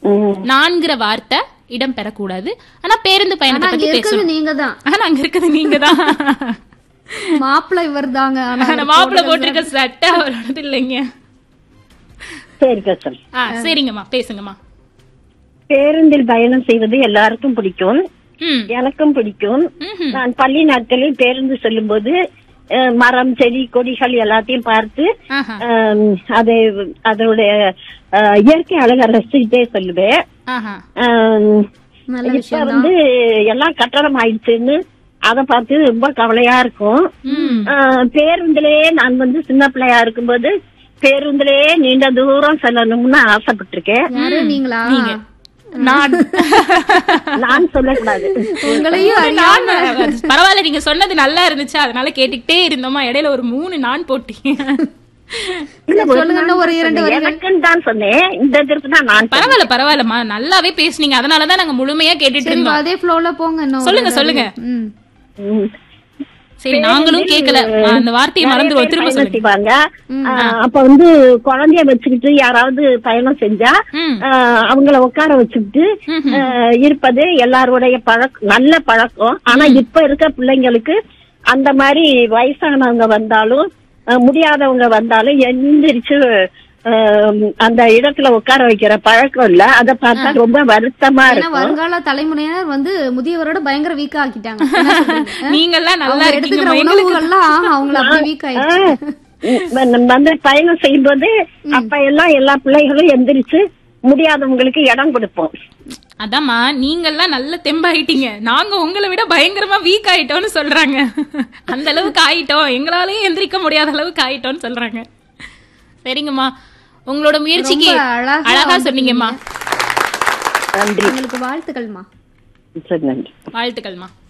ம். நான்கிற வார்த்தை இடம் பெறக்கூடாது ஆனா பேருந்து பயணத்தை ஆனா அங்க பத்தி இருக்கிறது பேசணும் நீங்க தான் ஆனா அங்க இருக்குது நீங்க தான் மாப்பிள்ளை இவர் தாங்க ஆனா மாப்பிள்ள போட்டிருக்க சட்டை அவரோடது இல்லைங்க சரி பேசுறேன் ஆ சரிங்கம்மா பேசுங்கம்மா பேருந்தில் பயணம் செய்வது எல்லாருக்கும் பிடிக்கும் ம் எனக்கும் பிடிக்கும் ம்ஹும். நான் பள்ளி நாட்களில் பேருந்து செல்லும்போது அஹ், மரம் செடி கொடிகள் எல்லாத்தையும் பார்த்து ஆஹா அஹ், அதை அதோடைய அஹ், இயற்கை அழகை ரசிச்சுட்டே சொல்லுவேன் ஆஹா அஹ், நல்ல இப்ப விஷயம் வந்து எல்லாம் கட்டடம் ஆயிடுச்சுன்னு அதை பார்த்து ரொம்ப கவலையா இருக்கும் ம் அஹ், பேருந்திலேயே நான் வந்து சின்ன பிள்ளையா இருக்கும்போது பேருந்திலேயே நீண்ட தூரம் செல்லணும்னு ஆசைப்பட்டிருக்கேன் யாரு நீங்களா நீங்க நான் நான் சொல்லக்கூடாது உங்களையும் நான் பரவாயில்ல நீங்க சொன்னது நல்லா இருந்துச்சு அதனால கேட்டுக்கிட்டே இருந்தோமா இடையில ஒரு மூணு நான் போட்டீங்க இல்ல, ஒரு சொல்லுங்க இன்னும் ஒரு நாள் இரண்டு சொன்னேன். எனக்குன்னு தான் சொன்னேன் இந்த இதற்கு தான் நான் சொன்னேன். பரவாயில்ல பரவாயில்லம்மா நல்லாவே பேசுனீங்க அதனாலதான் நாங்க முழுமையா கேட்டுட்டு சரி இருந்தோம் அதே ஃப்ளோல போங்க இன்னும் சொல்லுங்க, ஒரு சொல்லுங்க. ம். ம். சரி நாங்களும் கேட்கல அந்த வார்த்தையை நிறைய மறந்துடுவோம் பேர் திரும்ப பயணம் சொல்லுங்க செய்வாங்க ஆஹ், அப்ப வந்து குழந்தைய வச்சுக்கிட்டு யாராவது பயணம் செஞ்சா ம். ஆஹ், அவங்கள உட்கார வச்சுக்கிட்டு ஆஹ், இருப்பது எல்லாருடைய பழக்கம் நல்ல பழக்கம் ஆனா இப்ப இருக்க பிள்ளைங்களுக்கு அந்த மாதிரி வயசானவங்க வந்தாலும் ஆஹ், முடியாதவங்க வந்தாலும் எந்திரிச்சு ஆஹ், அந்த இடத்துல உட்கார வைக்கிற பழக்கம் இல்ல அத பார்த்தா ரொம்ப வருத்தமா ஏன்னா இருக்கும் வருங்கால தலைமுறையினர் வந்து முதியவரோட பயங்கர வீக்கா ஆக்கிட்டாங்க என்ன சொல்றீங்க? நீங்க எல்லாம் நல்லா அவங்க எடுத்துக்கிற இருக்கீங்க எங்களுக்கு உணவுகள்லாம் அவங்கள அப்படி வீக் ஆயிடுச்சு ஆஹ் நம்ம வந்து பயணம் செய்யும்போது அப்ப எல்லாம் எல்லா பிள்ளைகளும் எந்திரிச்சு முடியாதவங்களுக்கு இடம் கொடுப்போம் அதாம்மா நீங்க எல்லாம் நல்ல தெம்பாயிட்டீங்க நாங்க உங்களை விட பயங்கரமா வீக் ஆயிட்டோம்னு சொல்றாங்க அந்த அளவுக்கு ஆயிட்டோம் எங்களாலயும் எந்திரிக்க முடியாத அளவுக்கு ஆயிட்டோம்னு சொல்றாங்க சரிங்கம்மா உங்களோட முயற்சிக்கு ரொம்ப அழகா அழகா சொன்னீங்கம்மா நன்றி உங்களுக்கு வாழ்த்துக்கள்மா சரி நன்றி வாழ்த்துக்கள்மா